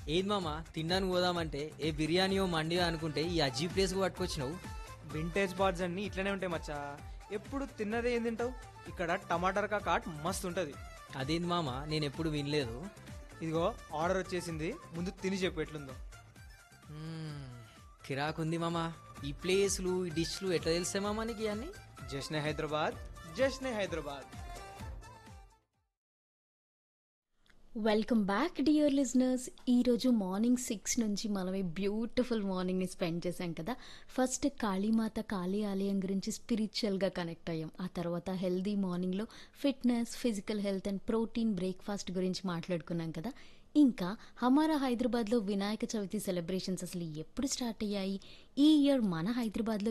ఏది మామ తినడానికి పోదామంటే ఏ బిర్యానీయో మండియో అనుకుంటే ఈ అజీ ప్లేస్కి పట్టుకొచ్చినావు వింటేజ్ బార్డ్స్ అన్ని ఇట్లనే ఉంటాయి మచ్చా ఎప్పుడు తిన్నదే ఏం తింటావు ఇక్కడ టమాటర్ కాట్ మస్తు ఉంటుంది అదేంది మామ నేను ఎప్పుడు వినలేదు ఇదిగో ఆర్డర్ వచ్చేసింది ముందు తిని చెప్పు ఎట్లుందో మ్మ్, కిరాకుంది మామ ఈ ప్లేస్లు ఈ డిష్లు ఎట్లా తెలిసే మామ నీకు ఇవన్నీ Jashne Hyderabad Jashne Hyderabad welcome back dear listeners ఈరోజు మార్నింగ్ సిక్స్ నుంచి మనం ఈ బ్యూటిఫుల్ మార్నింగ్ని స్పెండ్ చేశాం కదా ఫస్ట్ కాళీమాత కాళీ ఆలయం గురించి స్పిరిచువల్గా కనెక్ట్ అయ్యాం ఆ తర్వాత హెల్దీ మార్నింగ్లో fitness physical health and protein breakfast గురించి మాట్లాడుకున్నాం కదా ఇంకా హమారా హైదరాబాద్లో వినాయక చవితి సెలబ్రేషన్స్ అసలు ఎప్పుడు స్టార్ట్ అయ్యాయి ఈ ఇయర్ మన హైదరాబాద్లో